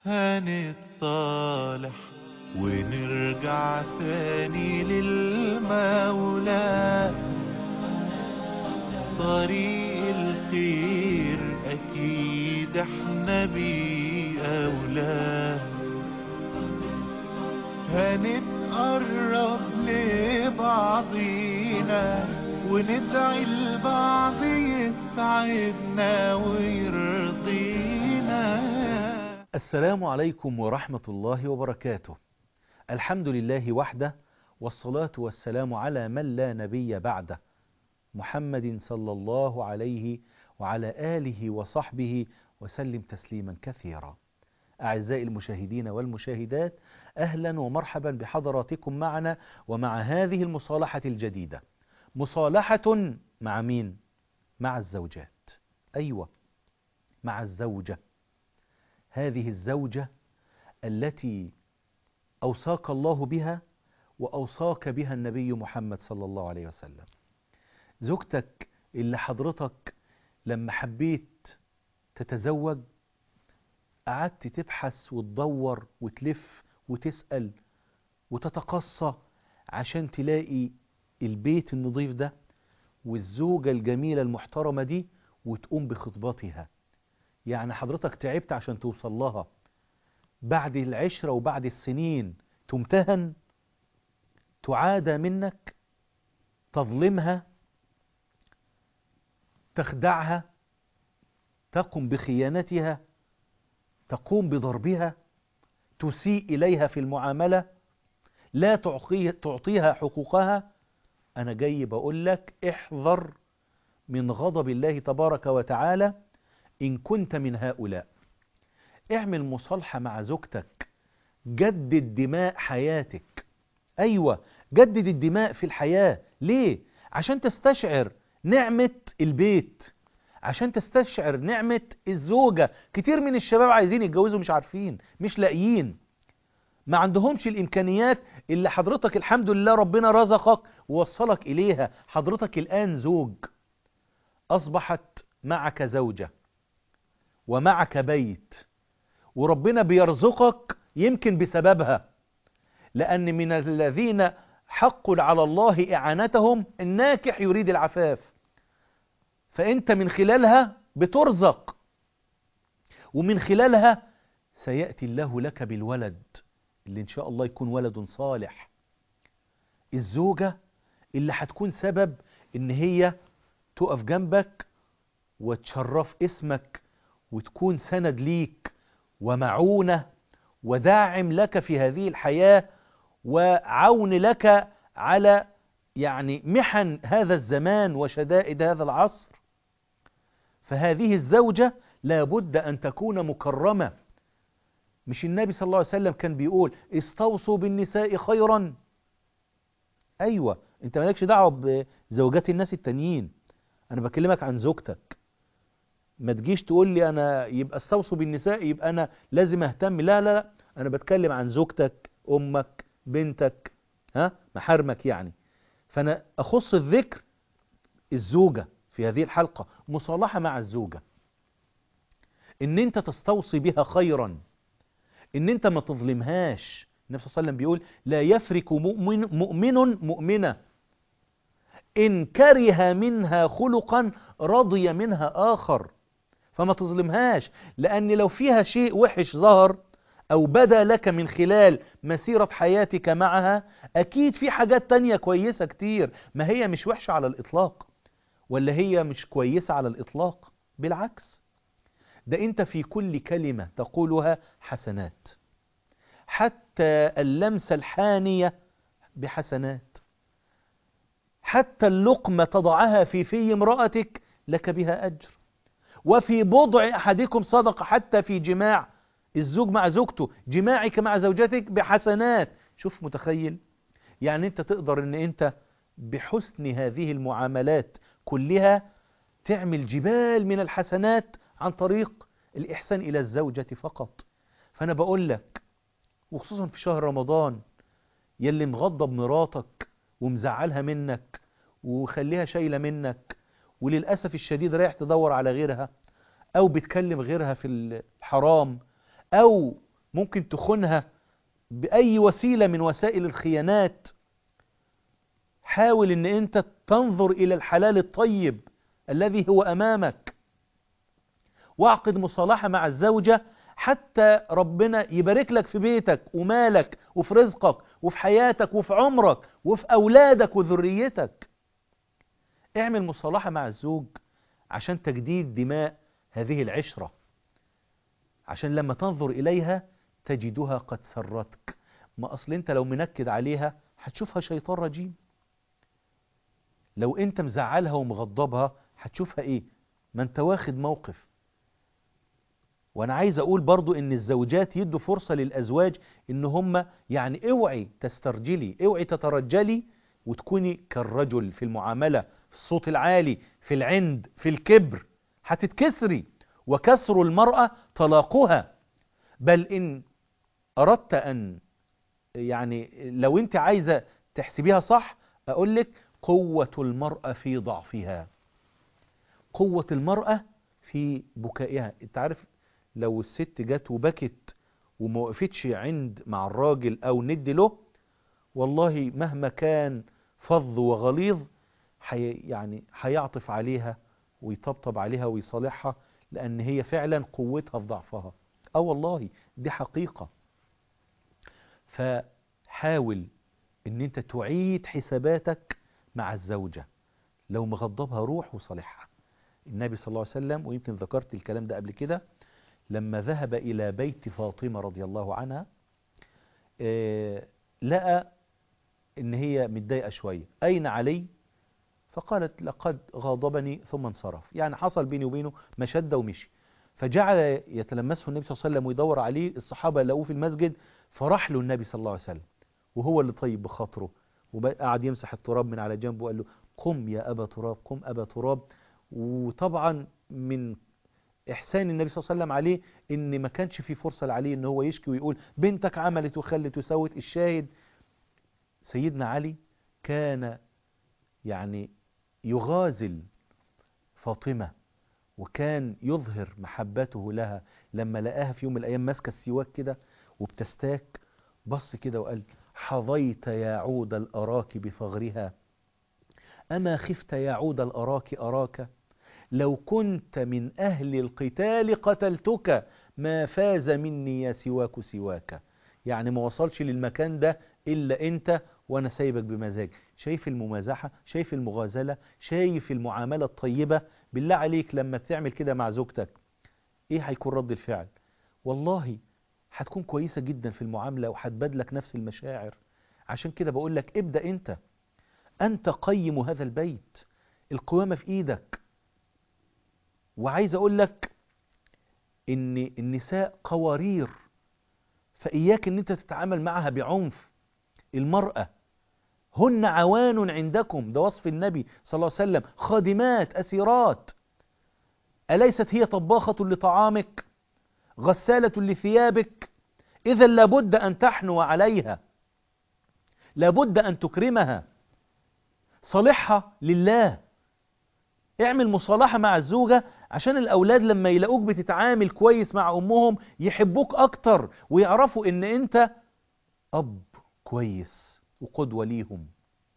هنتصالح ونرجع تاني للمولى طريق الخير أكيد احنا بيه أولى هنتقرب لبعضينا وندعي لبعض يسعدنا ويرضينا السلام عليكم ورحمة الله وبركاته الحمد لله وحده والصلاة والسلام على من لا نبي بعده محمد صلى الله عليه وعلى آله وصحبه وسلم تسليما كثيرا أعزائي المشاهدين والمشاهدات أهلا ومرحبا بحضراتكم معنا ومع هذه المصالحة الجديدة مصالحة مع مين؟ مع الزوجات أيوة مع الزوجة هذه الزوجة التي أوصاك الله بها وأوصاك بها النبي محمد صلى الله عليه وسلم زوجتك اللي حضرتك لما حبيت تتزوج قعدت تبحث وتدور وتلف وتسأل وتتقصى عشان تلاقي البيت النظيف ده والزوجة الجميلة المحترمة دي وتقوم بخطبتها يعني حضرتك تعبت عشان توصل لها بعد العشرة وبعد السنين تمتهن تعادى منك تظلمها تخدعها تقوم بخيانتها تقوم بضربها تسيء إليها في المعاملة لا تعطيها حقوقها أنا جاي بقول لك احذر من غضب الله تبارك وتعالى إن كنت من هؤلاء اعمل مصالحة مع زوجتك جدد دماء حياتك أيوة جدد الدماء في الحياة ليه؟ عشان تستشعر نعمة البيت عشان تستشعر نعمة الزوجة كتير من الشباب عايزين يتجوزوا مش عارفين مش لاقيين ما عندهمش الإمكانيات اللي حضرتك الحمد لله ربنا رزقك ووصلك إليها حضرتك الآن زوج أصبحت معك زوجة ومعك بيت وربنا بيرزقك يمكن بسببها لأن من الذين حق على الله إعانتهم الناكح يريد العفاف فأنت من خلالها بترزق ومن خلالها سيأتي الله لك بالولد اللي إن شاء الله يكون ولد صالح الزوجة اللي هتكون سبب إن هي تقف جنبك وتشرف اسمك وتكون سند ليك ومعونة وداعم لك في هذه الحياة وعون لك على يعني محن هذا الزمان وشدائد هذا العصر فهذه الزوجة لابد أن تكون مكرمة مش النبي صلى الله عليه وسلم كان بيقول استوصوا بالنساء خيرا أيوة انت مالكش دعوة بزوجات الناس التانيين أنا بكلمك عن زوجتك ما تجيش تقول لي أنا يبقى استوصوا بالنساء يبقى أنا لازم أهتم لا لا لا أنا بتكلم عن زوجتك أمك بنتك ها محارمك يعني فأنا أخص الذكر الزوجة في هذه الحلقة مصالحة مع الزوجة ان انت تستوصي بها خيرا ان انت ما تظلمهاش النبي صلى الله عليه وسلم بيقول لا يفرك مؤمن, مؤمن مؤمنة ان كره منها خلقا رضي منها اخر فما تظلمهاش لان لو فيها شيء وحش ظهر او بدا لك من خلال مسيرة حياتك معها اكيد في حاجات تانية كويسة كتير ما هي مش وحشة على الاطلاق ولا هي مش كويسة على الإطلاق بالعكس ده أنت في كل كلمة تقولها حسنات حتى اللمسة الحانية بحسنات حتى اللقمة تضعها في في امرأتك لك بها أجر وفي بضع أحدكم صدقة حتى في جماع الزوج مع زوجته جماعك مع زوجتك بحسنات شوف متخيل يعني أنت تقدر أن أنت بحسن هذه المعاملات كلها تعمل جبال من الحسنات عن طريق الإحسان إلى الزوجة فقط فأنا بقول لك وخصوصا في شهر رمضان يلي مغضب مراتك ومزعلها منك وخليها شايلة منك وللأسف الشديد رايح تدور على غيرها أو بتكلم غيرها في الحرام أو ممكن تخونها بأي وسيلة من وسائل الخيانات حاول ان انت تنظر الى الحلال الطيب الذي هو امامك واعقد مصالحة مع الزوجة حتى ربنا يبارك لك في بيتك ومالك وفي رزقك وفي حياتك وفي عمرك وفي أولادك وذريتك اعمل مصالحة مع الزوج عشان تجديد دماء هذه العشرة عشان لما تنظر إليها تجدها قد سرتك ما أصل أنت لو منكد عليها هتشوفها شيطان رجيم لو أنت مزعلها ومغضبها هتشوفها إيه ما أنت واخد موقف وانا عايز اقول برضو ان الزوجات يدوا فرصة للازواج ان هم يعني اوعي تسترجلي اوعي تترجلي وتكوني كالرجل في المعاملة في الصوت العالي في العند في الكبر هتتكسري وكسر المرأة طلاقها بل ان اردت ان يعني لو انت عايزة تحسبيها صح اقولك قوة المرأة في ضعفها قوة المرأة في بكائها انت عارف لو الست جت وبكت وما وقفتش عند مع الراجل او ند له والله مهما كان فظ وغليظ حي يعني هيعطف عليها ويطبطب عليها ويصالحها لان هي فعلا قوتها في ضعفها اه والله دي حقيقة فحاول ان انت تعيد حساباتك مع الزوجة لو مغضبها روح وصالحها النبي صلى الله عليه وسلم ويمكن ذكرت الكلام ده قبل كده لما ذهب إلى بيت فاطمة رضي الله عنها آه لقى إن هي متضايقة شوية أين علي؟ فقالت لقد غاضبني ثم انصرف يعني حصل بيني وبينه مشدة ومشي فجعل يتلمسه النبي صلى الله عليه وسلم ويدور عليه الصحابة لقوه في المسجد فراح له النبي صلى الله عليه وسلم وهو اللي طيب بخاطره وقعد يمسح التراب من على جنبه وقال له قم يا أبا تراب قم أبا تراب وطبعا من إحسان النبي صلى الله عليه وسلم عليه إن ما كانش في فرصة لعلي إن هو يشكي ويقول بنتك عملت وخلت وسوت الشاهد سيدنا علي كان يعني يغازل فاطمة وكان يظهر محبته لها لما لقاها في يوم من الأيام ماسكة السواك كده وبتستاك بص كده وقال حظيت يا عود الأراك بثغرها أما خفت يا عود الأراك أراك لو كنت من أهل القتال قتلتك ما فاز مني يا سواك سواك يعني ما وصلش للمكان ده إلا أنت وأنا سايبك بمزاج شايف الممازحة شايف المغازلة شايف المعاملة الطيبة بالله عليك لما بتعمل كده مع زوجتك إيه هيكون رد الفعل والله هتكون كويسة جدا في المعاملة وهتبادلك نفس المشاعر عشان كده بقول لك ابدأ أنت أنت قيم هذا البيت القوامة في إيدك وعايز أقول لك إن النساء قوارير فإياك إن أنت تتعامل معها بعنف المرأة هن عوان عندكم ده وصف النبي صلى الله عليه وسلم خادمات أسيرات أليست هي طباخة لطعامك غسالة لثيابك إذا لابد أن تحنو عليها لابد أن تكرمها صالحها لله اعمل مصالحة مع الزوجة عشان الأولاد لما يلاقوك بتتعامل كويس مع أمهم يحبوك أكتر ويعرفوا إن أنت أب كويس وقدوة ليهم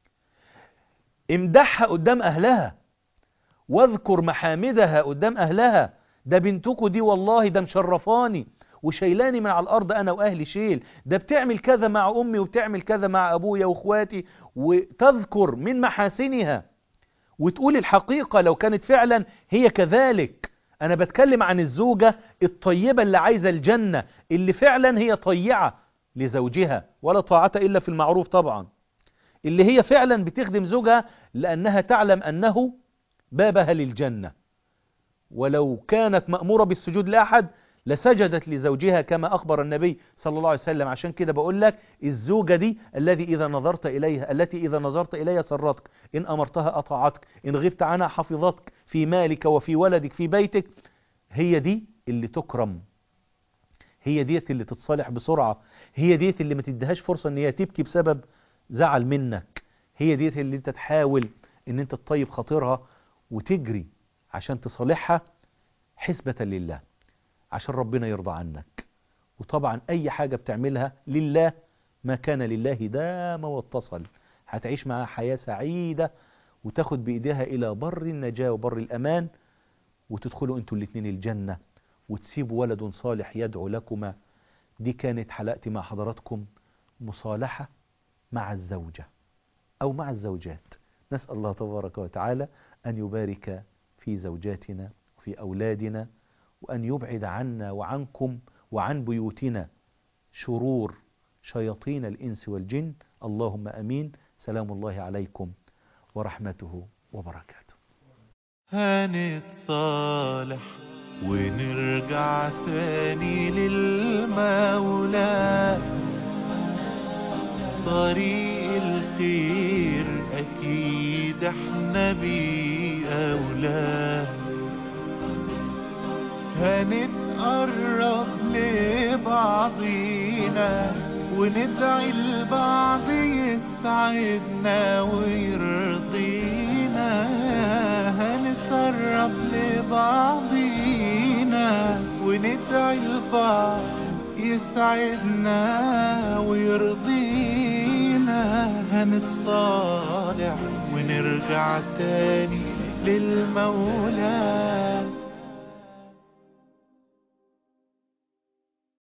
امدحها قدام أهلها واذكر محامدها قدام أهلها ده بنتكو دي والله ده مشرفاني وشيلاني من على الأرض أنا وأهلي شيل ده بتعمل كذا مع أمي وبتعمل كذا مع أبويا وإخواتي وتذكر من محاسنها وتقول الحقيقة لو كانت فعلا هي كذلك أنا بتكلم عن الزوجة الطيبة اللي عايزة الجنة اللي فعلا هي طيعة لزوجها ولا طاعة إلا في المعروف طبعا اللي هي فعلا بتخدم زوجها لأنها تعلم أنه بابها للجنة ولو كانت مأمورة بالسجود لأحد لسجدت لزوجها كما أخبر النبي صلى الله عليه وسلم عشان كده بقول لك الزوجة دي الذي إذا نظرت إليها التي إذا نظرت إليها سرتك إن أمرتها أطاعتك إن غبت عنها حفظتك في مالك وفي ولدك في بيتك هي دي اللي تكرم هي ديت اللي تتصالح بسرعة هي ديت اللي ما تديهاش فرصة ان هي تبكي بسبب زعل منك هي ديت اللي انت تحاول ان انت تطيب خاطرها وتجري عشان تصالحها حسبة لله عشان ربنا يرضى عنك وطبعا أي حاجة بتعملها لله ما كان لله دام واتصل هتعيش معاها حياة سعيدة وتاخد بإيديها إلى بر النجاة وبر الأمان وتدخلوا انتوا الاتنين الجنة وتسيبوا ولد صالح يدعو لكما دي كانت حلقتي مع حضراتكم مصالحة مع الزوجة أو مع الزوجات نسأل الله تبارك وتعالى أن يبارك في زوجاتنا وفي أولادنا وأن يبعد عنا وعنكم وعن بيوتنا شرور شياطين الإنس والجن اللهم أمين سلام الله عليكم ورحمته وبركاته هنتصالح ونرجع تاني للمولى طريق الخير أكيد احنا بيه أولى هنتقرب لبعضينا وندعي البعض يسعدنا ويرضينا هنتقرب لبعضينا وندعي البعض يسعدنا ويرضينا هنتصالح ونرجع تاني للمولى